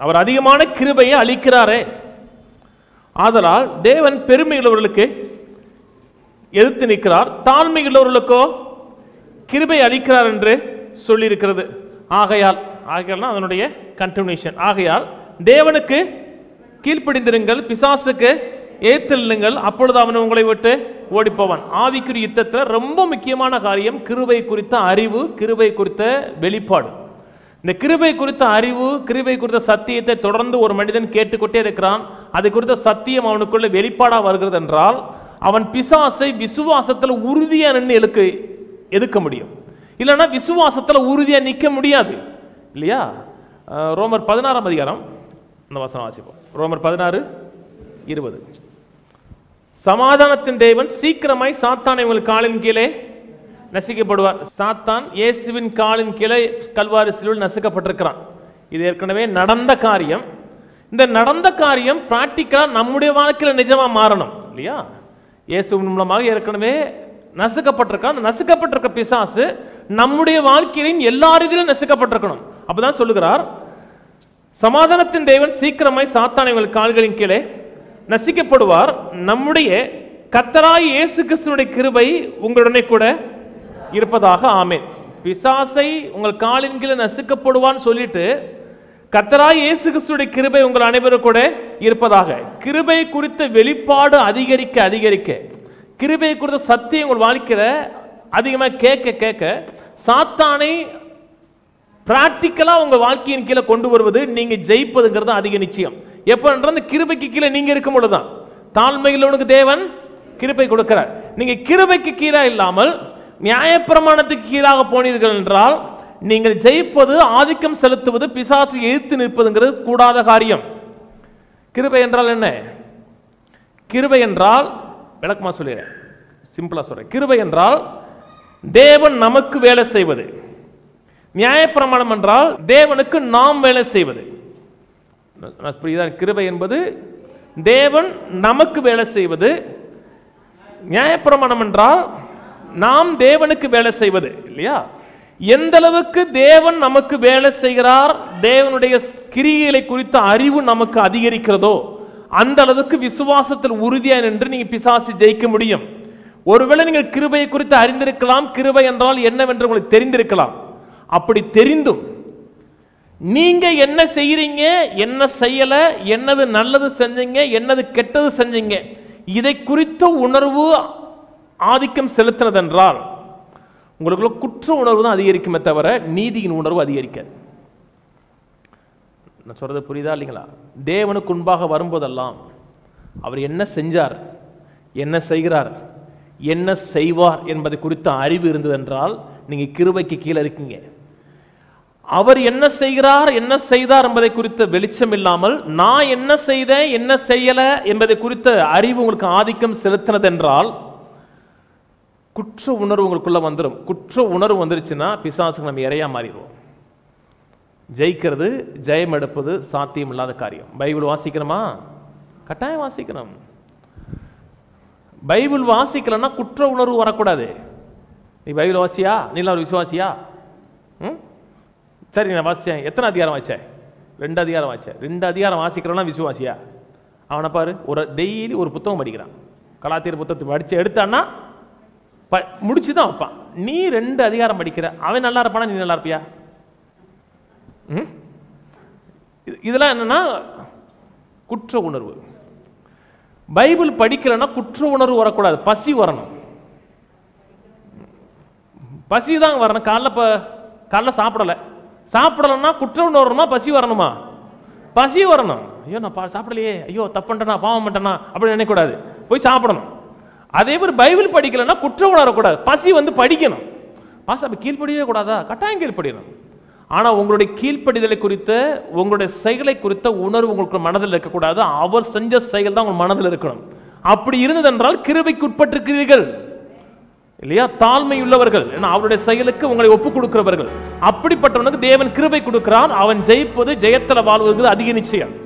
அவர் அதிகமான கிருபையை அளிக்கிறாரே ஆதலால் தேவன் பெருமை உள்ளவர்களுக்கு எதிர்த்து நிற்கிறார் தாழ்மை உள்ளவர்களுக்கோ கிருபை அளிக்கிறார் என்று சொல்லியிருக்கிறது ஆகையால் ஆகையால்னா அதனுடைய கண்டினியூஷன் ஆகையால் தேவனுக்கு கீழ்ப்படிந்திருங்கள் பிசாசுக்கு ஏத்தல்லுங்கள் அப்பொழுது அவன் உங்களை விட்டு ஓடிப்போவான் ஆவிக்குரிய யுத்தத்தில் ரொம்ப முக்கியமான காரியம் கிருபை குறித்த அறிவு கிருபை குறித்த வெளிப்பாடு இந்த கிருபை குறித்த அறிவு கிருபை குறித்த சத்தியத்தை தொடர்ந்து ஒரு மனிதன் கேட்டுக்கொண்டே இருக்கிறான் அது குறித்த சத்தியம் அவனுக்குள்ள வெளிப்பாடா வருகிறது என்றால் அவன் பிசாசை விசுவாசத்தில் உறுதியா நின்று எழுக்க எதுக்க முடியும் இல்லைன்னா விசுவாசத்துல உறுதியா நிற்க முடியாது இல்லையா அஹ், ரோமர் பதினாறாம் அதிகாரம் இந்த வசனம் வாசிப்போம் ரோமர் பதினாறு இருபது சமாதானத்தின் தேவன் சீக்கிரமாய் சாத்தானை உங்கள் காலின் கீழே நசிக்கப்படுவார் சாத்தான் இயேசுவின் காலின் கீழே கல்வாரி சிலுவில் நசுக்கப்பட்டிருக்கிறான் இது ஏற்கனவே நடந்த காரியம் இந்த நடந்த காரியம் பிராக்டிக்கலா நம்முடைய வாழ்க்கையில நிஜமா மாறணும் இல்லையா இயேசுவின் மூலமாக ஏற்கனவே நசுக்கப்பட்டிருக்கான் அந்த நசுக்கப்பட்டிருக்க பிசாசு நம்முடைய வாழ்க்கையிலும் எல்லா ரீதியிலும் நசுக்கப்பட்டிருக்கணும் அப்பதான் சொல்லுகிறார் சமாதானத்தின் தேவன் சீக்கிரமாய் சாத்தானை உங்கள் கால்களின் கீழே நசிக்கப்படுவார் நம்முடைய கத்தராய் இயேசு கிறிஸ்துனுடைய கிருபை உங்களுடனே கூட இருப்பதாக ஆமென் பிசாசை உங்கள் காலின் கீழே நசுக்கப்படுவான்னு சொல்லிட்டு கத்தராய் இயேசு கிறிஸ்துடைய கிருபை உங்கள் அனைவரும் கூட இருப்பதாக கிருபை குறித்த வெளிப்பாடு அதிகரிக்க அதிகரிக்க கிருபை குறித்த சத்தியம் உங்கள் வாழ்க்கையில அதிகமாக கேட்க கேட்க சாத்தானை பிராக்டிக்கலா உங்க வாழ்க்கையின் கீழே கொண்டு வருவது நீங்க ஜெயிப்பதுங்கிறது அதிக நிச்சயம் எப்ப என்ற அந்த கிருபைக்கு கீழே நீங்க இருக்கும் பொழுதுதான் தாழ்மையில் உனக்கு தேவன் கிருபை கொடுக்கிறார் நீங்க கிருபைக்கு கீழே இல்லாமல் நியாயப்பிரமாணத்துக்கு கீழாக போனீர்கள் என்றால் நீங்கள் ஜெயிப்பது ஆதிக்கம் செலுத்துவது பிசாசு எதிர்த்து நிற்பதுங்கிறது கூடாத காரியம் கிருபை என்றால் என்ன கிருபை என்றால் விளக்கமா சொல்லிடுறேன் சிம்பிளா சொல்றேன் கிருபை என்றால் தேவன் நமக்கு வேலை செய்வது நியாயப்பிரமாணம் என்றால் தேவனுக்கு நாம் வேலை செய்வது நான் புரியுதா கிருபை என்பது தேவன் நமக்கு வேலை செய்வது நியாயப்பிரமாணம் என்றால் நாம் தேவனுக்கு வேலை செய்வது இல்லையா எந்த அளவுக்கு தேவன் நமக்கு வேலை செய்கிறார் தேவனுடைய கிரியைகளை குறித்த அறிவு நமக்கு அதிகரிக்கிறதோ அந்த அளவுக்கு விசுவாசத்தில் உறுதியா நின்று நீங்க பிசாசு ஜெயிக்க முடியும் ஒருவேளை நீங்கள் கிருபையை குறித்து அறிந்திருக்கலாம் கிருபை என்றால் என்னவென்று உங்களுக்கு தெரிந்திருக்கலாம் அப்படி தெரிந்தும் நீங்க என்ன செய்யறீங்க என்ன செய்யல என்னது நல்லது செஞ்சீங்க என்னது கெட்டது செஞ்சீங்க இதை குறித்த உணர்வு ஆதிக்கம் செலுத்தினதென்றால் உங்களுக்குள்ள குற்ற உணர்வு தான் அதிகரிக்குமே தவிர நீதியின் உணர்வு அதிகரிக்காது நான் சொல்றது புரியுதா இல்லைங்களா தேவனுக்கு முன்பாக வரும்போதெல்லாம் அவர் என்ன செஞ்சார் என்ன செய்கிறார் என்ன செய்வார் என்பதை குறித்த அறிவு இருந்ததென்றால் நீங்க கிருபைக்கு கீழே இருக்கீங்க அவர் என்ன செய்கிறார் என்ன செய்தார் என்பதை குறித்த வெளிச்சம் இல்லாமல் நான் என்ன செய்தேன் என்ன செய்யல என்பதை குறித்த அறிவு உங்களுக்கு ஆதிக்கம் செலுத்தினதென்றால் குற்ற உணர்வு உங்களுக்குள்ள வந்துடும் குற்ற உணர்வு வந்துருச்சுன்னா பிசாசுக்கு நம்ம இறையா மாறிடுவோம் ஜெயிக்கிறது ஜெயம் எடுப்பது சாத்தியம் இல்லாத காரியம் பைபிள் வாசிக்கணுமா கட்டாயம் வாசிக்கணும் பைபிள் வாசிக்கலன்னா குற்ற உணர்வு வரக்கூடாது நீ பைபிள் வாசியா நீ எல்லாம் ஒரு விசுவாசியா ம் சரி நான் வாசிச்சேன் எத்தனை அதிகாரம் வாசிச்சேன் ரெண்டு அதிகாரம் வாசிச்சேன் ரெண்டு அதிகாரம் வாசிக்கிறவனா விசுவாசியா அவனை பாரு ஒரு டெய்லி ஒரு புத்தகம் படிக்கிறான் கலாத்தியர் புத்தகத்தை படிச்சு எடுத்தான்னா ப முடிச்சு தான் வைப்பான் நீ ரெண்டு அதிகாரம் படிக்கிற அவன் நல்லா இருப்பானா நீ நல்லா இருப்பியா ம்? இது- இதெல்லாம் என்னன்னா குற்ற உணர்வு பைபிள் படிக்கலைன்னா குற்ற உணர்வு வரக்கூடாது பசி வரணும் பசி தான் வரணும் காலைல ப காலைல சாப்பிடல சாப்பிடலன்னா குற்ற உணர்வு வரணுமா பசி வரணுமா பசி வரணும் ஐயோ நான் பா- சாப்பிடலையே ஐயோ தப்புண்டனா பாவம் பண்ணிட்டேனா அப்படின்னு நினைக்கக்கூடாது போய் சாப்பிடணும் அதே மாதிரி பைபிள் படிக்கலைன்னா குற்ற உணரக்கூடாது பசி வந்து படிக்கணும் பாஸ் அப்போ கீழ்ப்படியவே கூடாதா கட்டாயம் கீழ்ப்படியணும் ஆனா உங்களுடைய கீழ்ப்படிதலை குறித்த உங்களுடைய செயலை குறித்த உணர்வு உங்களுக்கு மனதில் இருக்கக்கூடாது அவர் செஞ்ச செயல் தான் உங்கள் மனதில் இருக்கணும் அப்படி இருந்ததென்றால் கிருபைக்கு உட்பட்டிருக்கிறீர்கள் இல்லையா தாழ்மை உள்ளவர்கள் ஏன்னா அவருடைய செயலுக்கு உங்களை ஒப்பு கொடுக்கிறவர்கள் அப்படிப்பட்டவனுக்கு தேவன் கிருபை கொடுக்கிறான் அவன் ஜெயிப்பது ஜெயத்துல வாழ்வது அதிக நிச்சயம்